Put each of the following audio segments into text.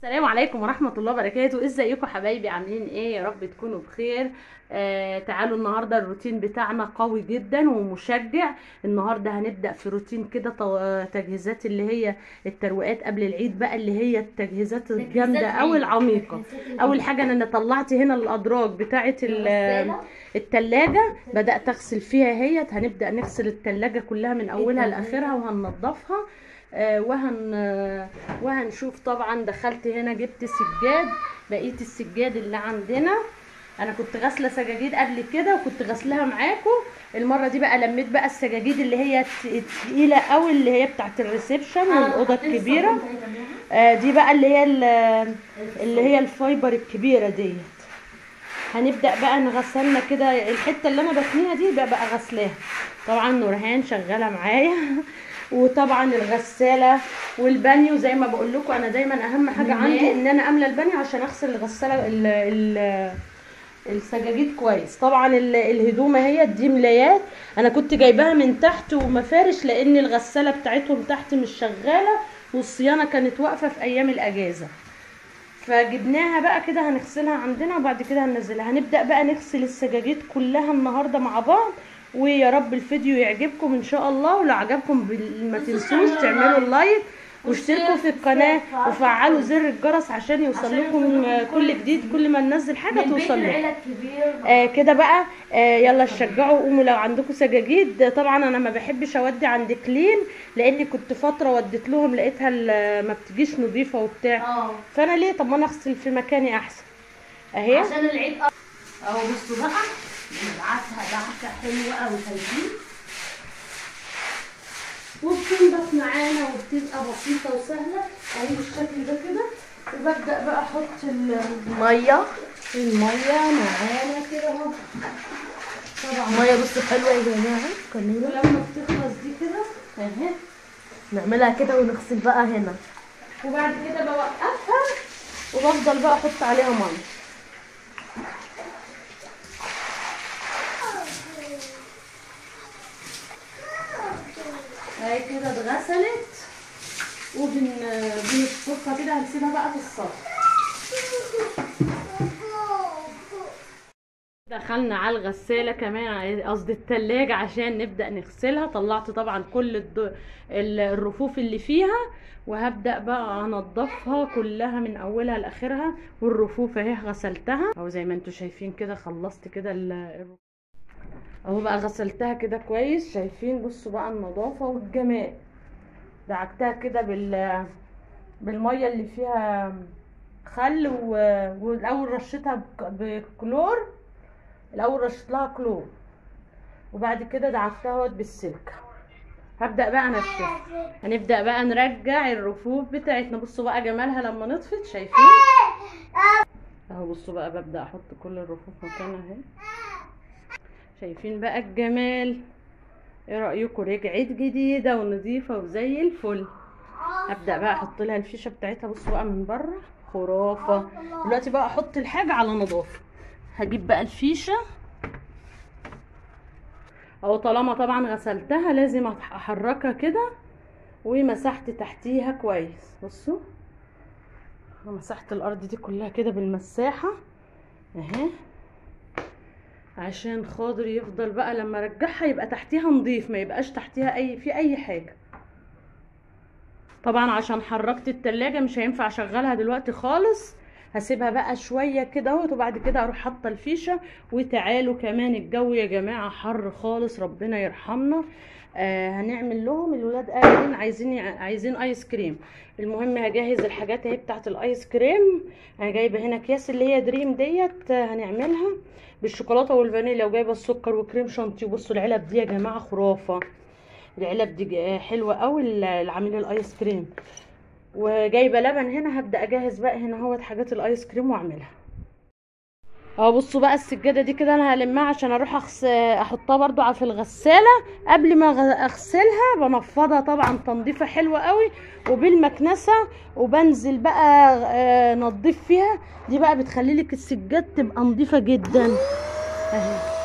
السلام عليكم ورحمة الله وبركاته ازيكم حبايبي عاملين ايه يا رب تكونوا بخير آه تعالوا النهاردة الروتين بتاعنا قوي جدا ومشجع النهاردة هنبدأ في روتين كده طو- تجهيزات اللي هي الترويقات قبل العيد بقى اللي هي التجهيزات الجامدة او العميقة اول حاجة انا طلعت هنا الادراج بتاعة ال- التلاجة بدأت اغسل فيها هي هنبدأ نغسل التلاجة كلها من اولها لاخرها وهننضفها آه، وهن آه، وهنشوف طبعا دخلت هنا جبت سجاد بقيه السجاد اللي عندنا انا كنت غاسله سجاجيد قبل كده وكنت غاسلاها معاكم المره دي بقى لميت بقى السجاجيد اللي هي الت- التقيله قوي اللي هي بتاعت الريسبشن والاوضه الكبيره آه، دي بقى اللي هي ال- اللي هي الفايبر الكبيره ديت هنبدا بقى نغسلنا كده الحته اللي انا بثنيها دي بقى, بقى غسلاها طبعا نورهان شغاله معايا وطبعا الغساله والبانيو زي ما بقول لكم انا دايما اهم حاجه عندي ان انا املى البانيو عشان اغسل الغساله ال ال السجاجيد كويس طبعا ال- الهدوم اهي دي ملايات انا كنت جايباها من تحت ومفارش لان الغساله بتاعتهم تحت مش شغاله والصيانه كانت واقفه في ايام الاجازه فجبناها بقى كده هنغسلها عندنا وبعد كده هننزلها هنبدأ بقى نغسل السجاجيد كلها النهارده مع بعض ويا رب الفيديو يعجبكم ان شاء الله ولو عجبكم بال- ما تنسوش تعملوا اللايك واشتركوا في القناة وفعلوا زر الجرس عشان يوصل لكم آه، كل جديد كل ما ننزل حاجة من بيت توصل لكم العيلة الكبير آه كده بقى آه يلا شجعوا قوموا لو عندكم سجاجيد طبعا انا ما بحبش اودي عند كلين لاني كنت فتره وديت لهم لقيتها ال- ما بتجيش نظيفه وبتاع اه فانا ليه طب ما انا اغسل في مكاني احسن اهي عشان العيد أ- اهو بصوا بقى نبعتها بعثة حلوة قوي شايفين وبتنضف معانا وبتبقى بسيطه وسهله اهي بالشكل ده كده وببدا بقى احط ال- مية الميه معانا كده اهو طبعا مية بصوا حلوة يا جماعة كلنا ولما بتخلص دي كده اهي نعملها كده ونغسل بقى هنا وبعد كده بوقفها وبفضل بقى احط عليها ميه اهي كده اتغسلت وبن بنشطفها كده هنسيبها بقى في الصف دخلنا على الغسالة كمان قصدي التلاجة عشان نبدأ نغسلها طلعت طبعا كل الد- ال- الرفوف اللي فيها وهبدأ بقى انضفها كلها من اولها لاخرها والرفوف اهي غسلتها اهو زي ما انتوا شايفين كده خلصت كده ال- الرفوف اهو بقى غسلتها كده كويس شايفين بصوا بقى النظافة والجمال دعكتها كده بال بالمية اللي فيها خل و... والاول رشيتها بك- بكلور الاول رشيت لها كلور وبعد كده دعكتها اهوت بالسلك هبدا بقى انشفها هنبدا بقى نرجع الرفوف بتاعتنا بصوا بقى جمالها لما نطفت شايفين اهو بصوا بقى ببدا احط كل الرفوف مكانها اهي شايفين بقى الجمال ايه رايكم رجعت جديده ونظيفه وزي الفل هبدا بقى احط لها الفيشه بتاعتها بصوا بقى من بره خرافه دلوقتي بقى احط الحاجه على نظافه هجيب بقى الفيشه اهو طالما طبعا غسلتها لازم أح- احركها كده ومسحت تحتيها كويس بصوا مسحت الارض دي كلها كده بالمساحه اهي عشان خاطر يفضل بقى لما ارجعها يبقى تحتيها نضيف ما يبقاش تحتيها اي في اي حاجه طبعا عشان حركت التلاجة مش هينفع اشغلها دلوقتي خالص هسيبها بقى شوية كده اهوت وبعد كده اروح حاطة الفيشة وتعالوا كمان الجو يا جماعة حر خالص ربنا يرحمنا آه هنعمل لهم الولاد قاعدين عايزين عايزين ايس كريم المهم هجهز الحاجات اهي بتاعت الايس كريم انا جايبه هنا اكياس اللي هي دريم ديت آه، هنعملها بالشوكولاته والفانيليا وجايبه السكر وكريم شانتي بصوا العلب دي يا جماعه خرافه العلب دي ج- حلوه قوي العميل الايس كريم وجايبه لبن هنا هبدا اجهز بقى هنا اهوت حاجات الايس كريم واعملها اه بصوا بقى السجاده دي كده انا هلمها عشان اروح أغس... احطها برضو على- في الغساله قبل ما أغ- اغسلها بنفضها طبعا تنظيفه حلوه قوي وبالمكنسه وبنزل بقى آه، نضيف فيها دي بقى بتخلي لك السجاد تبقى نظيفه جدا اهي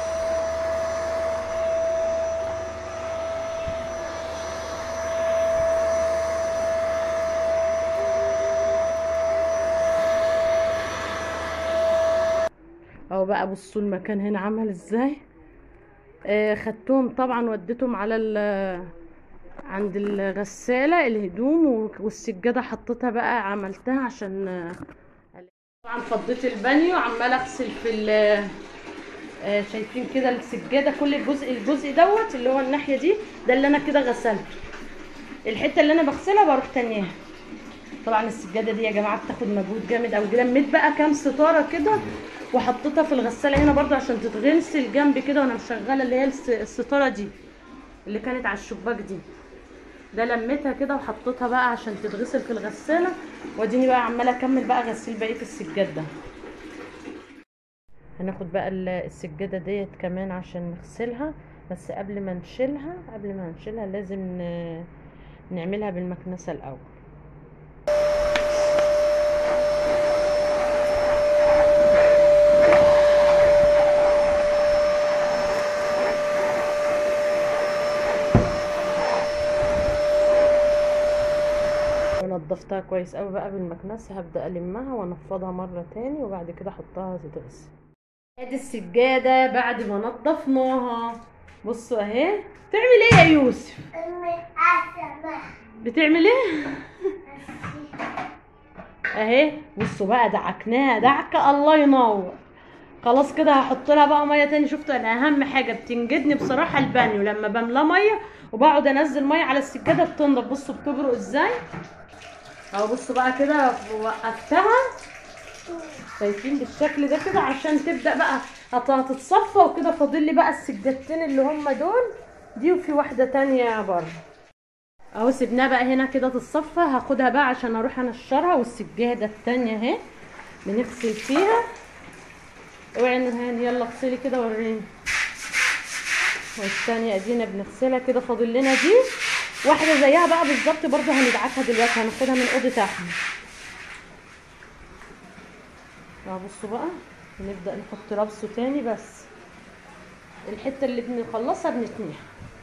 بقى بصوا المكان هنا عمل ازاي آه خدتهم طبعا وديتهم على ال عند الغسالة الهدوم و- والسجادة حطيتها بقى عملتها عشان آه، طبعا فضيت البانيو عمالة اغسل في ال آه، شايفين كده السجادة كل الجزء الجزء دوت اللي هو الناحية دي ده اللي انا كده غسلته الحتة اللي انا بغسلها بروح تانيها طبعا السجاده دي يا جماعه بتاخد مجهود جامد قوي لميت بقى كام ستاره كده وحطيتها في الغساله هنا برضو عشان تتغسل جنبي كده وانا مشغله اللي هي الس- الستاره دي اللي كانت على الشباك دي ده لميتها كده وحطيتها بقى عشان تتغسل في الغساله واديني بقى عماله اكمل بقى غسيل بقيه السجاد ده هناخد بقى ال- السجاده ديت كمان عشان نغسلها بس قبل ما نشيلها قبل ما نشيلها لازم ن- نعملها بالمكنسه الاول ونضفتها كويس قوي بقى بالمكنسه هبدا المها وانفضها مره تاني وبعد كده احطها تتغسل ادي السجاده بعد ما نضفناها بصوا اهي بتعمل ايه يا يوسف بتعمل ايه اهي بصوا بقى دعكناها دعكه الله ينور خلاص كده هحط لها بقى ميه تاني شفتوا انا اهم حاجه بتنجدني بصراحه البانيو لما بملاه ميه وبقعد انزل ميه على السجاده بتنضف بصوا بتبرق ازاي اهو بصوا بقى كده وقفتها شايفين بالشكل ده كده عشان تبدا بقى هت- هتتصفى وكده فاضل لي بقى السجادتين اللي هم دول دي وفي واحده تانية بره اهو سيبناها بقى هنا كده تتصفى هاخدها بقى عشان اروح انشرها والسجاده التانية اهي بنغسل فيها اوعي نورهان يلا اغسلي كده وريني والثانيه ادينا بنغسلها كده فاضل لنا دي واحده زيها بقى بالظبط برضو هندعكها دلوقتي هناخدها من اوضه احمد اهو بصوا بقى نبدا نحط ربسه تاني بس الحته اللي بنخلصها بنتنيها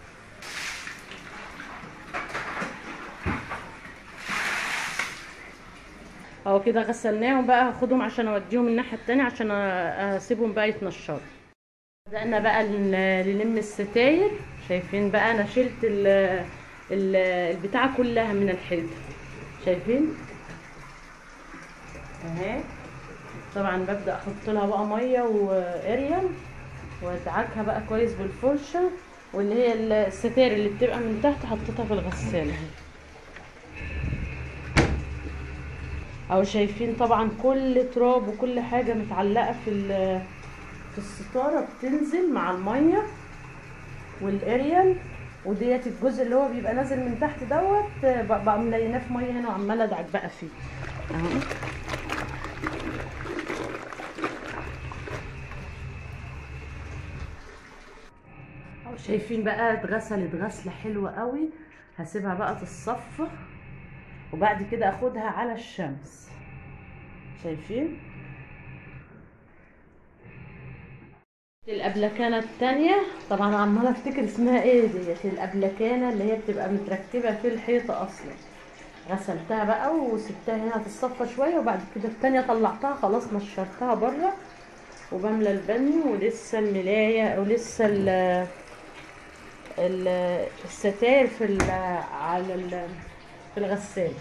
اهو كده غسلناهم بقى هاخدهم عشان اوديهم الناحيه التانية عشان أ- اسيبهم بقى يتنشروا بدأنا بقى ن- نلم الستاير شايفين بقى انا شلت ال ال البتاعه كلها من الحيطه شايفين اهي طبعا ببدأ احط لها بقى ميه واريال وادعكها بقى كويس بالفرشه واللي هي الستاير اللي بتبقى من تحت حطيتها في الغساله اهي او شايفين طبعا كل تراب وكل حاجه متعلقه في ال- في الستاره بتنزل مع الميه والاريال وديت الجزء اللي هو بيبقى نازل من تحت دوت ب- بقى مليناه في ميه هنا وعماله ادعك بقى فيه اهو اهو شايفين بقى اتغسلت غسله حلوه قوي هسيبها بقى تتصفى وبعد كده اخدها على الشمس شايفين الابلكانه التانية طبعا عماله افتكر اسمها ايه ديت الابلكانه اللي هي بتبقى متركبه في الحيطه اصلا غسلتها بقى وسبتها هنا تتصفى شويه وبعد كده التانية طلعتها خلاص نشرتها بره وبملى البانيو ولسه الملايه ولسه ال ال- الستاير في ال- على ال- في الغسالة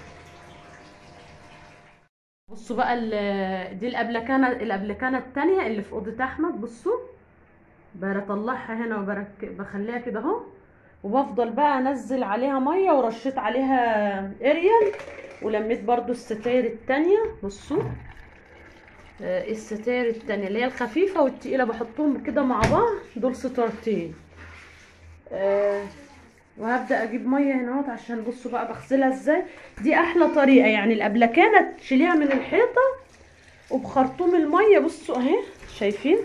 بصوا بقى ال- دي الابلكانه الابلكانه التانية اللي في اوضه احمد بصوا بطلعها هنا وبرك بخليها كده اهو وبفضل بقى انزل عليها ميه ورشيت عليها اريال ولميت برضو الستاير التانية بصوا آه، الستاير التانية اللي هي الخفيفة والتقيلة بحطهم كده مع بعض دول ستارتين آه، وهبدا اجيب ميه هنا اهوت عشان بصوا بقى بغسلها ازاي دي احلى طريقه يعني الابلكانه تشيليها من الحيطه وبخرطوم الميه بصوا اهي شايفين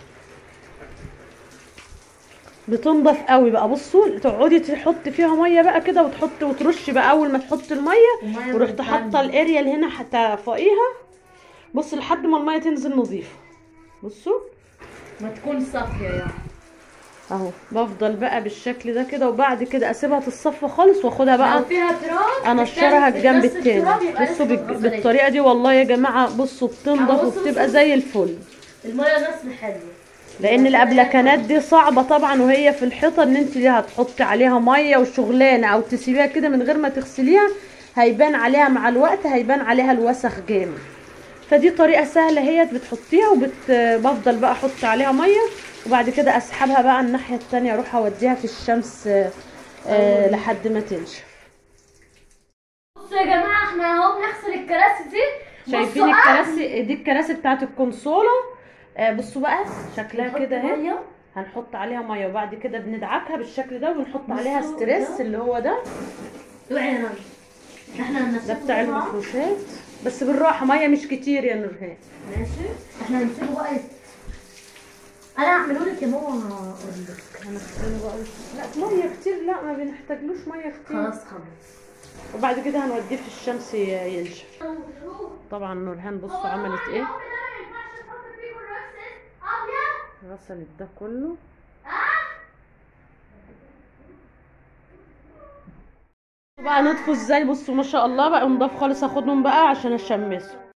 بتنضف قوي بقى بصوا تقعدي تحط فيها ميه بقى كده وتحط وترشي بقى اول ما تحط الميه ورحت حاطه الاريال هنا حتى فوقيها بص لحد ما الميه تنزل نظيفه بصوا ما تكون صافيه يعني اهو بفضل بقى بالشكل ده كده وبعد كده اسيبها تتصفى خالص واخدها بقى لو فيها تراب انشرها تتلف- الجنب تتلف التراب التاني يبقى بصوا لسه بالج- ما اتغسلتش. بالطريقه دي والله يا جماعه بصوا أهو بتنضف بصوا وبتبقى بصوا. زي الفل الميه نصل حلوه لان الابلكانات دي صعبه طبعا وهي في الحيطه ان انت ليه هتحطي عليها ميه وشغلانه او تسيبيها كده من غير ما تغسليها هيبان عليها مع الوقت هيبان عليها الوسخ جامد فدي طريقه سهله هي بتحطيها وبفضل بقى احط عليها ميه وبعد كده اسحبها بقى الناحيه التانية اروح اوديها في الشمس آه، آه، لحد ما تنشف بصوا يا جماعه احنا اهو بنغسل الكراسي دي شايفين بصوا الكراسي دي الكراسي بتاعت الكونسوله آه، بصوا بقى شكلها نحط كده اهي مية. هنحط عليها ميه وبعد كده بندعكها بالشكل ده ونحط عليها بصوا ستريس ده. اللي هو ده اوعي يا رنا احنا ده هنمسكه بتاع بقى. المفروشات بس بالراحه ميه مش كتير يا نورهان ماشي احنا هنسيبه بقى يت- انا هعمله لك يا ماما اقول لك هنغسله بقى لا ميه كتير لا ما بنحتاجلوش ميه كتير خلاص خلاص وبعد كده هنوديه في الشمس ي- ينشف طبعا نورهان بصوا عملت ايه غسلت ده كله بقى نطفوا ازاي بصوا ما شاء الله بقى نضاف خالص هاخدهم بقى عشان اشمسه